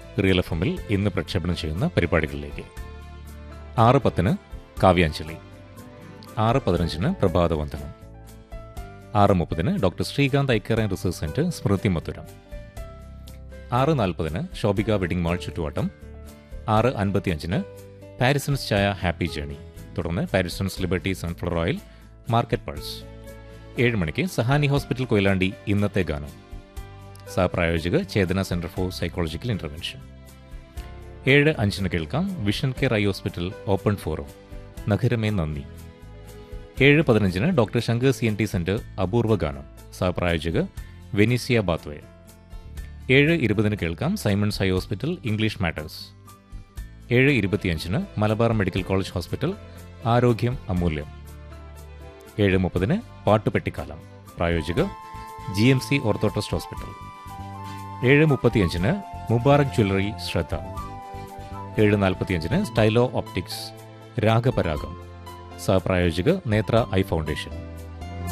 real F എമ്മിൽ ഇന്ന് പ്രക്ഷേപണം ചെയ്യുന്ന പരിപാടികളിലേക്ക് ആറ് പത്തിന് കാവ്യാഞ്ജലി ആറ് പതിനഞ്ചിന് പ്രഭാതവന്ദനം ആറ് മുപ്പതിന് ഡോക്ടർ ശ്രീകാന്ത് ഐക്കർ ആൻഡ് റിസർച്ച് സെന്റർ സ്മൃതി മധുരം ആറ് നാൽപ്പതിന് ശോഭിക വെഡിംഗ് മാൾ ചുറ്റുവട്ടം ആറ് അൻപത്തിയഞ്ചിന് പാരിസൺസ് ചായ ഹാപ്പി ജേണി തുടർന്ന് Parisons liberty sunflower oil market pulse ഏഴ് മണിക്ക് സഹാനി ഹോസ്പിറ്റൽ കൊയിലാണ്ടി ഇന്നത്തെ ഗാനം സഹപ്രായോജക Chethana centre for psychological intervention ഏഴ് അഞ്ചിന് കേൾക്കാം vision care eye hospital open forum നഗരമേ നന്ദി ഏഴ് പതിനഞ്ചിന് doctor Shankar C N T centre അപൂർവ ഗാനം സഹപ്രായോജക വെനീസിയ ബാത്വേ ഏഴ് ഇരുപതിന് കേൾക്കാം Simons hi hospital English matters ഏഴ് ഇരുപത്തിയഞ്ചിന് മലബാർ മെഡിക്കൽ കോളേജ് ഹോസ്പിറ്റൽ ആരോഗ്യം അമൂല്യം ഏഴ് മുപ്പതിന് പാട്ടുപെട്ടിക്കാലം പ്രായോജക G M C ortho trust hospital ഏഴ് മുപ്പത്തിയഞ്ചിന് മുബാറക് ജ്വല്ലറി ശ്രദ്ധ ഏഴ് നാൽപ്പത്തിയഞ്ചിന് സ്റ്റൈലോ ഓപ്റ്റിക്സ് രാഗപരാഗം സഹപ്രായോജക നേത്ര ഐ ഫൗണ്ടേഷൻ